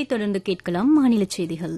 அறிவிப்பை தொடர்ந்து கேட்கலாம் மாநில செய்திகள்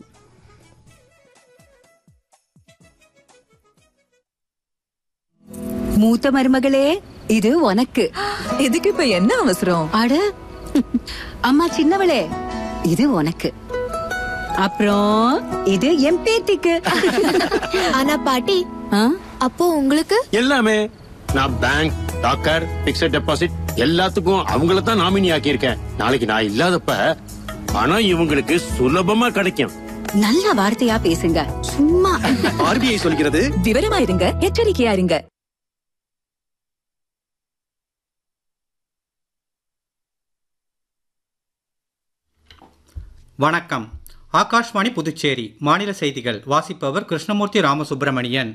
மூத்த மருமகளே இது உனக்கு இதுக்கு இப்ப என்ன அவசரம் அட அம்மா சின்னவளே இது உனக்கு அப்புறம் இது என் பேத்திக்கு ஆனா பாட்டி ஆ? அப்போ உங்களுக்கு எல்லாமே நான் பேங்க் டாக்கர் பிக்ஸட் டெபாசிட் எல்லாத்துக்கும் அவங்கள தான் நாமினி ஆக்கியிருக்கேன் நாளைக்கு நான் இல்லாதப்ப பணம் இவங்களுக்கு சுலபமா கிடைக்கும் நல்ல வார்த்தையா பேசுங்க சும்மா ஆர்பிஐ சொல்கிறது விவரமா இருங்க எச்சரிக்கையா இருங்க வணக்கம் ஆகாஷ்வாணி புதுச்சேரி மாநில செய்திகள் வாசிப்பவர் கிருஷ்ணமூர்த்தி ராமசுப்பிரமணியன்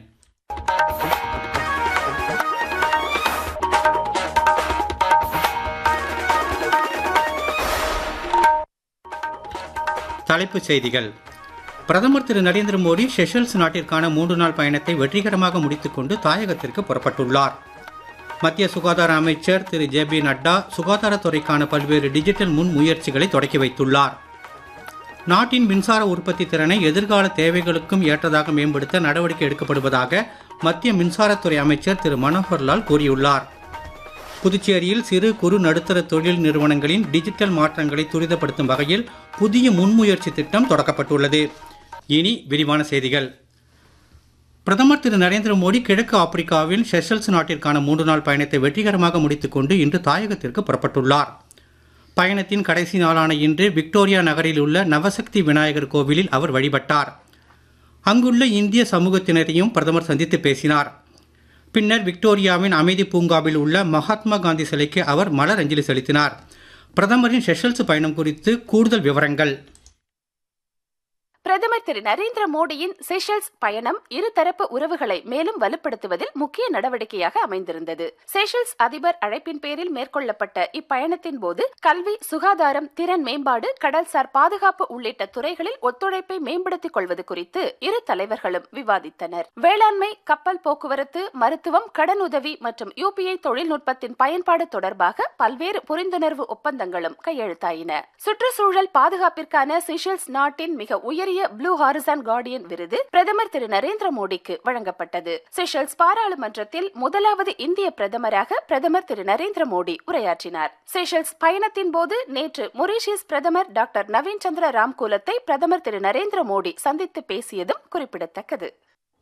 தலைப்புச் செய்திகள் பிரதமர் திரு நரேந்திர மோடி செஷல்ஸ் நாட்டிற்கான மூன்று நாள் பயணத்தை வெற்றிகரமாக முடித்துக்கொண்டு தாயகத்திற்கு புறப்பட்டுள்ளார் மத்திய சுகாதார அமைச்சர் திரு ஜே பி நட்டா சுகாதாரத்துறைக்கான பல்வேறு டிஜிட்டல் முன் முயற்சிகளை தொடக்கி வைத்துள்ளார் நாட்டின் மின்சார உற்பத்தி திறனை எதிர்கால தேவைகளுக்கும் ஏற்றதாக மேம்படுத்த நடவடிக்கை எடுக்கப்படுவதாக மத்திய மின்சாரத்துறை அமைச்சர் திரு மனோகர்லால் கூறியுள்ளார் புதுச்சேரியில் சிறு குறு நடுத்தர தொழில் நிறுவனங்களின் டிஜிட்டல் மாற்றங்களை துரிதப்படுத்தும் வகையில் புதிய முன்முயற்சி திட்டம் தொடக்கப்பட்டுள்ளது இனி விரிவான செய்திகள் பிரதமர் திரு நரேந்திர மோடி கிழக்கு ஆப்பிரிக்காவில் செஷல்ஸ் நாட்டிற்கான மூன்று நாள் பயணத்தை வெற்றிகரமாக முடித்துக்கொண்டு இன்று தாயகத்திற்கு புறப்பட்டுள்ளார் பயணத்தின் கடைசி நாளான இன்று விக்டோரியா நகரில் உள்ள நவசக்தி விநாயகர் கோவிலில் அவர் வழிபட்டார் அங்குள்ள இந்திய சமூகத்தினரையும் பிரதமர் சந்தித்து பேசினார் பின்னர் விக்டோரியாவின் அமைதி பூங்காவில் உள்ள மகாத்மா காந்தி சிலைக்கு அவர் மலர் அஞ்சலி செலுத்தினார் பிரதமரின் செஷல்ஸ் பயணம் குறித்து கூடுதல் விவரங்கள் பிரதமர் திரு நரேந்திர மோடியின் செஷல்ஸ் பயணம் இருதரப்பு உறவுகளை மேலும் வலுப்படுத்துவதில் முக்கிய நடவடிக்கையாக அமைந்திருந்தது செஷல்ஸ் அதிபர் அழைப்பின் பேரில் மேற்கொள்ளப்பட்ட இப்பயணத்தின் போது கல்வி சுகாதாரம் திறன் மேம்பாடு கடல்சார் பாதுகாப்பு உள்ளிட்ட துறைகளில் ஒத்துழைப்பை மேம்படுத்திக் கொள்வது குறித்து இரு தலைவர்களும் விவாதித்தனர் வேளாண்மை கப்பல் போக்குவரத்து மருத்துவம் கடனுதவி மற்றும் யூபிஐ தொழில்நுட்பத்தின் பயன்பாடு தொடர்பாக பல்வேறு புரிந்துணர்வு ஒப்பந்தங்களும் கையெழுத்தாயின சுற்றுச்சூழல் பாதுகாப்பிற்கான செஷல்ஸ் நாட்டின் மிக உயரிய ப்ளூ ஹாரிசான் கார்டியன் விருது பிரதமர் திரு நரேந்திர மோடிக்கு வழங்கப்பட்டது செஷல்ஸ் பாராளுமன்றத்தில் முதலாவது இந்திய பிரதமராக பிரதமர் திரு நரேந்திர மோடி உரையாற்றினார் செஷல்ஸ் பயணத்தின் போது நேற்று மொரீஷியஸ் பிரதமர் டாக்டர் நவீன் சந்திர ராம்கூலத்தை பிரதமர் திரு நரேந்திர மோடி சந்தித்து பேசியதும் குறிப்பிடத்தக்கது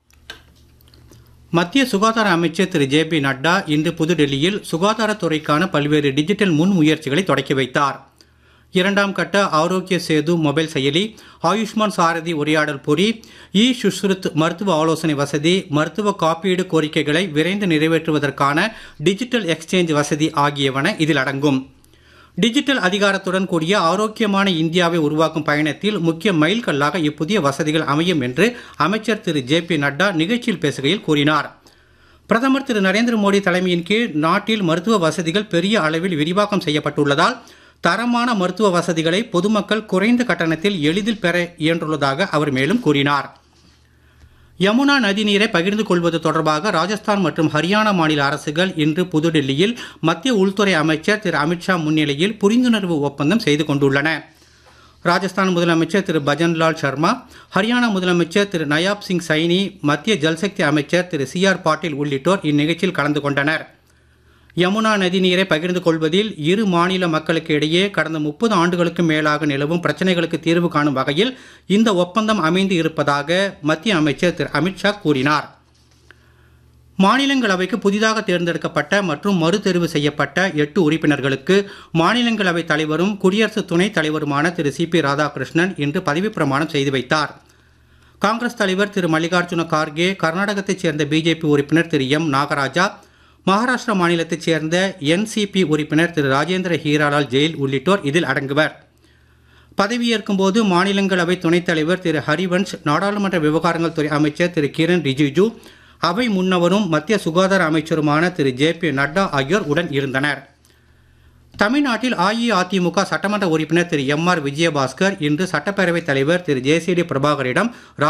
மத்திய சுகாதார அமைச்சர் திரு ஜே பி நட்டா இன்று புதுடெல்லியில் சுகாதாரத்துறைக்கான பல்வேறு டிஜிட்டல் முன் முயற்சிகளை தொடக்கி வைத்தார் இரண்டாம் கட்ட ஆரோக்கிய சேது மொபைல் செயலி ஆயுஷ்மான் சாரதி உரையாடல் பொறி இ சுஷ்ருத் மருத்துவ ஆலோசனை வசதி மருத்துவ காப்பீடு கோரிக்கைகளை விரைந்து நிறைவேற்றுவதற்கான டிஜிட்டல் எக்ஸ்சேஞ்ச் வசதி ஆகியவன இதில் அடங்கும் டிஜிட்டல் அதிகாரத்துடன் கூடிய ஆரோக்கியமான இந்தியாவை உருவாக்கும் பயணத்தில் முக்கிய மைல்கல்லாக இப்புதிய வசதிகள் அமையும் என்று அமைச்சர் திரு ஜே பி நட்டா நிகழ்ச்சியில் பேசுகையில் கூறினார் பிரதமர் திரு நரேந்திர மோடி தலைமையின் கீழ் நாட்டில் மருத்துவ வசதிகள் பெரிய அளவில் விரிவாக்கம் செய்யப்பட்டுள்ளதால் தரமான மருத்துவ வசதிகளை பொதுமக்கள் குறைந்த கட்டணத்தில் எளிதில் பெற இயன்றுள்ளதாக அவர் மேலும் கூறினார் யமுனா நதிநீரை பகிர்ந்து கொள்வது தொடர்பாக ராஜஸ்தான் மற்றும் ஹரியானா மாநில அரசுகள் இன்று புதுடெல்லியில் மத்திய உள்துறை அமைச்சர் திரு அமித்ஷா முன்னிலையில் புரிந்துணர்வு ஒப்பந்தம் செய்து கொண்டுள்ளன ராஜஸ்தான் முதலமைச்சர் திரு பஜன்லால் சர்மா ஹரியானா முதலமைச்சர் திரு நயாப் சிங் சைனி மத்திய ஜல்சக்தி அமைச்சர் திரு சி ஆர் பாட்டீல் உள்ளிட்டோர் இந்நிகழ்ச்சியில் கலந்து கொண்டனர் யமுனா நதிநீரை பகிர்ந்து கொள்வதில் இரு மாநில மக்களுக்கு இடையே கடந்த முப்பது ஆண்டுகளுக்கு மேலாக நிலவும் பிரச்சனைகளுக்கு தீர்வு காணும் வகையில் இந்த ஒப்பந்தம் அமைந்து இருப்பதாக மத்திய அமைச்சர் திரு அமித்ஷா கூறினார் மாநிலங்களவைக்கு புதிதாக தேர்ந்தெடுக்கப்பட்ட மற்றும் மறுதெரிவு செய்யப்பட்ட எட்டு உறுப்பினர்களுக்கு மாநிலங்களவை தலைவரும் குடியரசு துணைத் தலைவருமான திரு சி பி ராதாகிருஷ்ணன் இன்று பதவி பிரமாணம் செய்து வைத்தார் காங்கிரஸ் தலைவர் திரு மல்லிகார்ஜுன கார்கே கர்நாடகத்தைச் சேர்ந்த பிஜேபி உறுப்பினர் திரு எம் நாகராஜா மகாராஷ்டிரா மாநிலத்தைச் சேர்ந்த என்சிபி உறுப்பினர் திரு ராஜேந்திர ஹீராலால் ஜெயில் உள்ளிட்டோர் இதில் அடங்குவர் பதவியேற்கும் போது மாநிலங்களவை துணைத் தலைவர் திரு ஹரிவன்ஷ் நாடாளுமன்ற விவகாரங்கள் துறை அமைச்சர் திரு கிரண் ரிஜிஜு அவை முன்னவரும் மத்திய சுகாதார அமைச்சருமான திரு ஜே பி நட்டா ஆகியோர் உடன் இருந்தனர் தமிழ்நாட்டில் அஇஅதிமுக சட்டமன்ற உறுப்பினர் திரு எம் ஆர் விஜயபாஸ்கர் இன்று சட்டப்பேரவைத் தலைவர் திரு ஜே சி டி பிரபாகரிடம்